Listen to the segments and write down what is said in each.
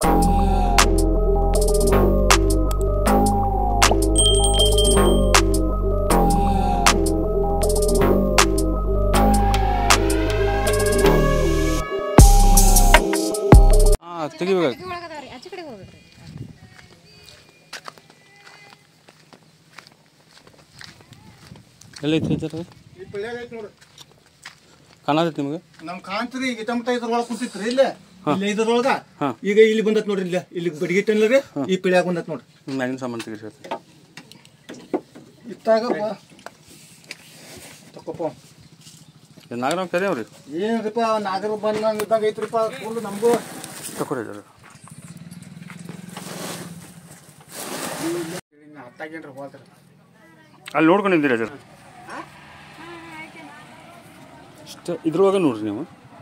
ಹಾಂ ತೆಗಿಬೇಕು ಒಳಗದವ್ರಿ ಆಚೆ ಕಡೆ ಹೋಗ್ಬೇಕ್ರಿ ಎಲ್ಲೈತಿ ಸರ್ ಈ ಬೆಳ್ಯಾಗ ಐತ್ ನೋಡ್ರಿ ಕಾಣತೈತಿ ನಿಮಗೆ ನಮ್ ಕಾಂತ್ರಿ ಈಗ ಟಮಟ ಇದ್ರೊಳಗ ಕುಂತಿತ್ರಿ ಇಲ್ಲೇ ಇಲ್ಲಿ ಇದ್ರೊಳಗ ಹಾ. ಈಗ ಇಲ್ಲಿ ಬಂದತ್ ನೋಡ್ರಿ ಇಲ್ಲ ಇಲ್ಲಿ ಬಡಿಗಿಟ್ಟಲ್ಲ ರೀ ಈ ಪಿಳ್ಯಾಗ ಬಂದತ್ ನೋಡ್ರಿ ಮ್ಯಾಗಿನ ಸಾಮಾನು ತೆಗಿ ಸರ್ ಇತ್ತಾಗ ತಕೋಪ ನಾಗರಾವ್ ಕರಿಯವ್ರಿ ಏನ್ರಿಪ್ಪ ನಾಗರ ಬಂದಂಗ ಇದ್ದಂಗ ಐತ್ರಿಪ್ಪ ಫುಲ್ ನಮಗೂ ತಕೋರಿ ಸರ್ ಹತ್ತಾಗೇನ್ರಿ ಹೋದ್ರ ಅಲ್ಲಿ ನೋಡ್ಕೊಂಡಿದ್ದೀರಾ ಸರ್ ಇಷ್ಟ ಇದ್ರೊಳಗೆ ನೋಡ್ರಿ ನೀವು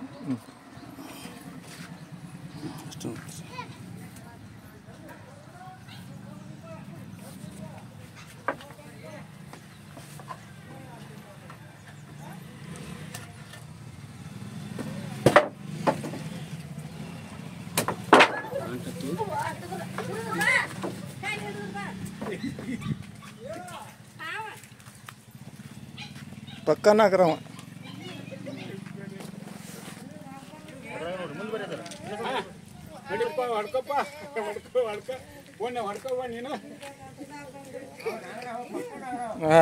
ಅಷ್ಟು ಪಕ್ಕ ನಾಗರವ ಹಾ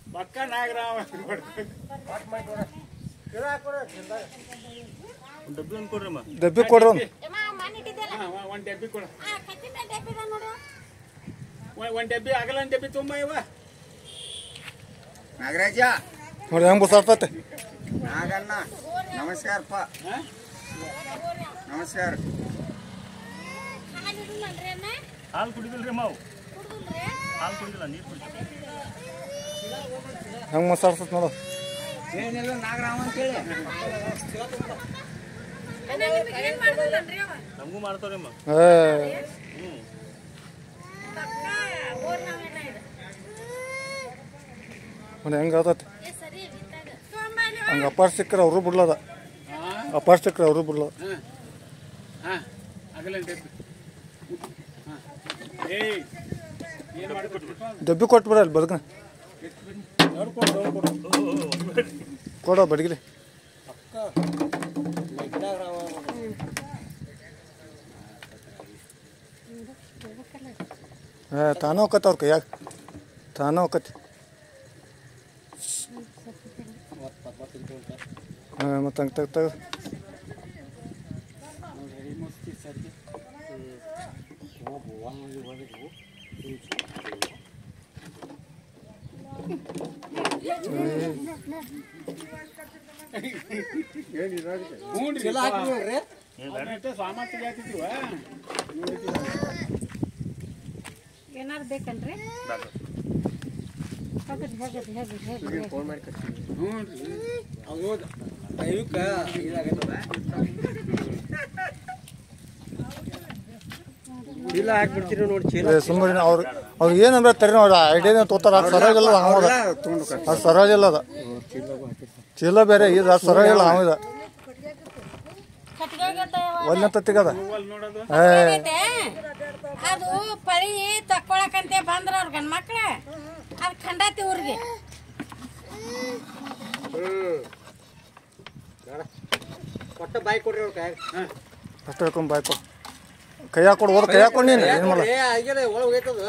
ಡಬ್ಬಿ ಒಂದು ಕೊಡ್ರಿ ಅಮ್ಮ ಡಬ್ಬಿ ಕೊಡ್ರಿ ಒಂದು ಮನೆ ಇಟ್ಟಿದ್ದಲ್ಲ ಒಂದ್ ಡಬ್ಬಿ ಕೊಡ ಆ ಕತ್ತಿ ಮೇಲೆ ಡಬ್ಬಿ ಇದಾವ್ ನೋಡು ಒಂದ್ ಡಬ್ಬಿ ಆಗಲ್ಲ ಒಂದ್ ಡಬ್ಬಿ ತುಂಬ ಇವ ನಾಗರಾಜ ನೋಡಿ ಹೆಂಗ್ ಬಸಾಡ್ತೈತೆ ನಾಗಣ್ಣ ನಮಸ್ಕಾರಪ್ಪ ನಮಸ್ಕಾರ ಹಾಲು ಇಡಲ್ಲನ್ರಿ ಅಣ್ಣ ಹಾಲು ಕುಡಿದಿಲ್ರಿ ಮಾವು ಕುಡ್ದುಲ್ರಿ ಹಾಲು ಕುಡಿದಿಲ್ಲ ನೀರು ಕುಡಿದಿಲ್ಲ ಹೆಂಗ್ ಮಸಾಡ್ತೈತೆ ನೋಡು ಏನಿಲ್ಲ ನಾಗರಾಮ ಅಂತೇಳಿ ಅಣ್ಣ ನಿಮಗೆ ಏನ್ ಮಾಡ್ದಲ್ಲನ್ರಿ ಅವ ನಮಗೂ ಮಾಡ್ತಾವ್ರಿ ಅಮ್ಮ ಏ ಪಕ್ಕ ಊರ್ ನಾವೇನ ಇದು ನೋಡಿ ಹೆಂಗ್ ಆತೈತೆ ಏ ಸರಿ ಬಿತ್ತಾಗ ತೊಂಬಲ್ಲಿ ಹಂಗೆ ಅಪಾರ ಸಿಕ್ಕರೆ ಅವರು ಬಿಡ್ಲದ ಅಪಾರ ಸಿಕ್ಕರೆ ಅವರು ಬಿಡ್ಲದ ಹಾ ಆಗಲ್ಲ ಒಂದ್ ಡಬ್ಬಿ ಹಾ ಏಯ್ ಏನ್ ಮಾಡ್ಕೊಟ್ಬಿಟ್ಟು ಡಬ್ಬಿ ಕೊಟ್ಬಿಡ ಅಲ್ಲಿ ಬದುಕನ ಕೊಡೋ ಬಡಗಿರಿ ಏ ತಾನೂ ಹೋಕತ್ತ ಅವ್ರ ಕೈಯಾಗ ತಾನೂ ಹೋಕತಿ ಹಾಂ ಮತ್ತೆ ಹಂಗೆ ತೆಗ್ ತೆಗ್ ಹ್ಞೂ ಸಾಮಾನ್ ತೆಗಿಯಾತಿದ್ವ ಏನಾರು ಬೇಕನ್ರಿ ಹೋಗ್ರಿ ಹೋಗ್ರಿ ಹೋಗ್ರಿ ಹೋಗ್ರಿ ಹ್ಞೂ ರೀ ಏ ಸುಮ್ಮನೆ ಅವ್ರು ಅವ್ರಿಗೆ ಏನಂದ್ರೆ ತರಿ ನೋಡಿ ಐಡಿಯಾನೇ ತೋತಾರ ಅದು ಸರಿಯಾಗಿಲ್ಲ ಹಂಗದ ಅದು ಸರಿಯಾಗಿಲ್ಲ ಅದ ಚೀಲ ಬೇರೆ ಇದು ಅದು ಸರಿಯಾಗಿಲ್ಲ ಹಂಗದ ಕಟ್ಗೆ ಒಂದನೇ ತತ್ತಿಗದ ನೋಡೋದು ಏ ಅದು ಪಳಿ ತಕ್ಕೊಳಕಂತೆ ಬಂದ್ರ ಅವ್ರ ಗಂಡ ಮಕ್ಳ ಅದು ಖಂಡಾತಿ ಊರಿಗೆ ಕೊಟ್ಟ ಬಾಯಿ ಕೊಡ್ರಿ ಅವ್ರ ಕೈ ಅಷ್ಟು ಹೇಳ್ಕೊಂಡು ಬಾಯ್ಕೊ ಕೈ ಹಾಕೊಡು ಹೋದ ಕೈ ಹಾಕೊಂಡು ನೀನು ಏನು ಮಾಡಲ್ಲ ಏ ಆಗ್ಯದ ಒಳಗೆ ಹೋಯ್ತದ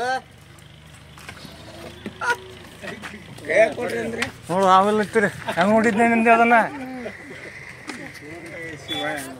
ಕೈ ಕೊಡ್ರಿ ಅಂದ್ರೆ ನೋಡು ಆಮೇಲೆ ನಿಂತೀರಿ ಹೆಂಗೆ ನೋಡಿದ್ನೆ ನಿಂದೆ ಅದನ್ನ ಶಿವ